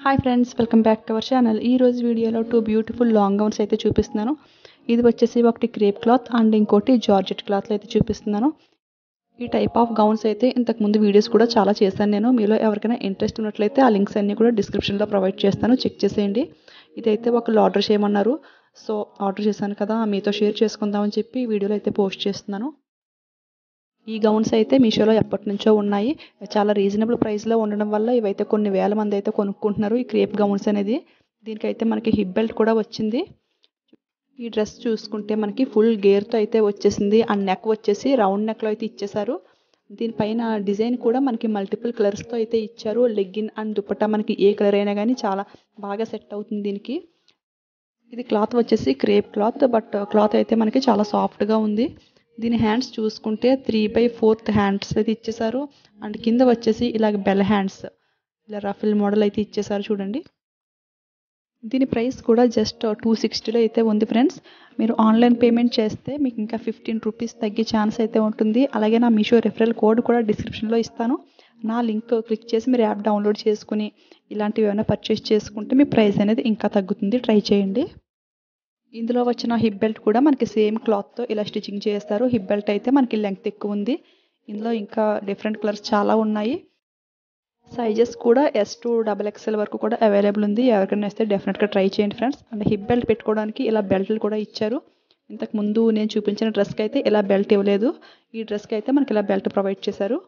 hi friends welcome back to our channel ఈ రోజు వీడియోలో టూ బ్యూటిఫుల్ లాంగ్ గౌన్స్ అయితే చూపిస్తున్నాను ఇది వచ్చేసి ఒకటి క్రేప్ క్లాత్ అండ్ ఇంకోటి జార్జెట్ క్లాత్లో అయితే చూపిస్తున్నాను ఈ టైప్ ఆఫ్ గౌన్స్ అయితే ఇంతకు ముందు వీడియోస్ కూడా చాలా చేశాను నేను మీలో ఎవరికైనా ఇంట్రెస్ట్ ఉన్నట్లయితే ఆ లింక్స్ అన్నీ కూడా డిస్క్రిప్షన్లో ప్రొవైడ్ చేస్తాను చెక్ చేసేయండి ఇదైతే ఒకళ్ళు ఆర్డర్ చేయమన్నారు సో ఆర్డర్ చేశాను కదా మీతో షేర్ చేసుకుందామని చెప్పి వీడియోలో అయితే పోస్ట్ చేస్తున్నాను ఈ గౌన్స్ అయితే మీషోలో ఎప్పటి నుంచో ఉన్నాయి చాలా రీజనబుల్ ప్రైస్లో ఉండడం వల్ల ఇవైతే కొన్ని వేల మంది అయితే కొనుక్కుంటున్నారు ఈ క్రేప్ గౌన్స్ అనేది దీనికైతే మనకి హిప్ బెల్ట్ కూడా వచ్చింది ఈ డ్రెస్ చూసుకుంటే మనకి ఫుల్ గేర్తో అయితే వచ్చేసింది ఆ నెక్ వచ్చేసి రౌండ్ నెక్లో అయితే ఇచ్చేసారు దీనిపైన డిజైన్ కూడా మనకి మల్టిపుల్ కలర్స్తో అయితే ఇచ్చారు లెగ్గిన్ అండ్ దుపట్టా మనకి ఏ కలర్ అయినా కానీ చాలా బాగా సెట్ అవుతుంది దీనికి ఇది క్లాత్ వచ్చేసి క్రేప్ క్లాత్ బట్ క్లాత్ అయితే మనకి చాలా సాఫ్ట్గా ఉంది దీని హ్యాండ్స్ చూసుకుంటే త్రీ బై ఫోర్త్ హ్యాండ్స్ అయితే ఇచ్చేసారు అండ్ కింద వచ్చేసి ఇలాగ బెల్ హ్యాండ్స్ ఇలా రఫిల్ మోడల్ అయితే ఇచ్చేసారు చూడండి దీని ప్రైస్ కూడా జస్ట్ టూ సిక్స్టీలో అయితే ఉంది ఫ్రెండ్స్ మీరు ఆన్లైన్ పేమెంట్ చేస్తే మీకు ఇంకా ఫిఫ్టీన్ రూపీస్ తగ్గే ఛాన్స్ అయితే ఉంటుంది అలాగే నా మీషో రెఫరల్ కోడ్ కూడా డిస్క్రిప్షన్లో ఇస్తాను నా లింక్ క్లిక్ చేసి మీరు యాప్ డౌన్లోడ్ చేసుకుని ఇలాంటివి ఏమైనా పర్చేస్ చేసుకుంటే మీ ప్రైస్ అనేది ఇంకా తగ్గుతుంది ట్రై చేయండి ఇందులో వచ్చిన హిప్ బెల్ట్ కూడా మనకి సేమ్ క్లాత్తో ఇలా స్టిచ్చింగ్ చేస్తారు హిప్ బెల్ట్ అయితే మనకి లెంగ్త్ ఎక్కువ ఉంది ఇందులో ఇంకా డిఫరెంట్ కలర్స్ చాలా ఉన్నాయి సైజెస్ కూడా ఎస్ టు డబల్ ఎక్స్ఎల్ వరకు కూడా అవైలబుల్ ఉంది ఎవరికైనా వస్తే డెఫినెట్గా ట్రై చేయండి ఫ్రెండ్స్ అండ్ హిప్ బెల్ట్ పెట్టుకోవడానికి ఇలా బెల్ట్లు కూడా ఇచ్చారు ఇంతకు ముందు నేను చూపించిన డ్రెస్కి అయితే ఇలా బెల్ట్ ఇవ్వలేదు ఈ డ్రెస్కి అయితే మనకి ఇలా బెల్ట్ ప్రొవైడ్ చేశారు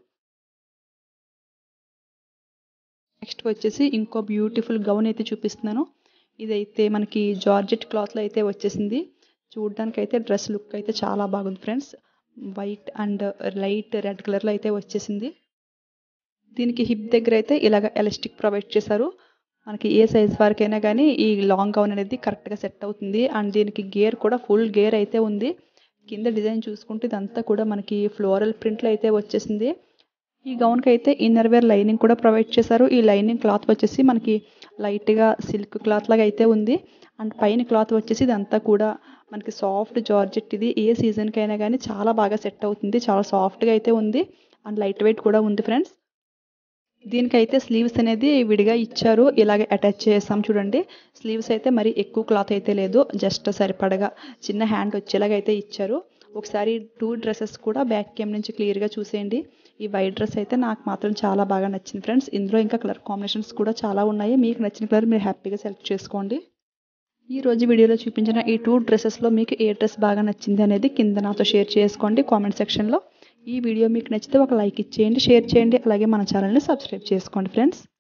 నెక్స్ట్ వచ్చేసి ఇంకో బ్యూటిఫుల్ గౌన్ అయితే చూపిస్తున్నాను ఇదైతే మనకి జార్జెట్ క్లాత్లో అయితే వచ్చేసింది చూడడానికి అయితే డ్రెస్ లుక్ అయితే చాలా బాగుంది friends white and light red కలర్లో అయితే వచ్చేసింది దీనికి హిప్ దగ్గర అయితే ఇలాగ ఎలాస్టిక్ ప్రొవైడ్ చేశారు మనకి ఏ సైజ్ వరకైనా కానీ ఈ లాంగ్ గౌన్ అనేది కరెక్ట్గా సెట్ అవుతుంది అండ్ దీనికి గేర్ కూడా ఫుల్ గేర్ అయితే ఉంది కింద డిజైన్ చూసుకుంటే ఇదంతా కూడా మనకి ఫ్లోరల్ ప్రింట్లో అయితే వచ్చేసింది ఈ గౌన్కి అయితే ఇన్నర్ వేర్ లైనింగ్ కూడా ప్రొవైడ్ చేశారు ఈ లైనింగ్ క్లాత్ వచ్చేసి మనకి లైట్గా సిల్క్ క్లాత్ లాగా అయితే ఉంది అండ్ పైన క్లాత్ వచ్చేసి ఇదంతా కూడా మనకి సాఫ్ట్ జార్జెట్ ఇది ఏ సీజన్కి అయినా కానీ చాలా బాగా సెట్ అవుతుంది చాలా సాఫ్ట్గా అయితే ఉంది అండ్ లైట్ వెయిట్ కూడా ఉంది ఫ్రెండ్స్ దీనికైతే స్లీవ్స్ అనేది విడిగా ఇచ్చారు ఇలాగే అటాచ్ చేసాం చూడండి స్లీవ్స్ అయితే మరి ఎక్కువ క్లాత్ అయితే లేదు జస్ట్ సరిపడగా చిన్న హ్యాండ్ వచ్చేలాగా అయితే ఇచ్చారు ఒకసారి టూ డ్రెస్సెస్ కూడా బ్యాక్ కేమ్ నుంచి క్లియర్గా చూసేయండి ఈ వైట్ డ్రెస్ అయితే నాకు మాత్రం చాలా బాగా నచ్చింది ఫ్రెండ్స్ ఇందులో ఇంకా కలర్ కాంబినేషన్స్ కూడా చాలా ఉన్నాయి మీకు నచ్చిన కలర్ మీరు హ్యాపీగా సెలెక్ట్ చేసుకోండి ఈ రోజు వీడియోలో చూపించిన ఈ టూ డ్రెస్సెస్లో మీకు ఏ డ్రెస్ బాగా నచ్చింది అనేది కింద నాతో షేర్ చేసుకోండి కామెంట్ సెక్షన్లో ఈ వీడియో మీకు నచ్చితే ఒక లైక్ ఇచ్చేయండి షేర్ చేయండి అలాగే మన ఛానల్ని సబ్స్క్రైబ్ చేసుకోండి ఫ్రెండ్స్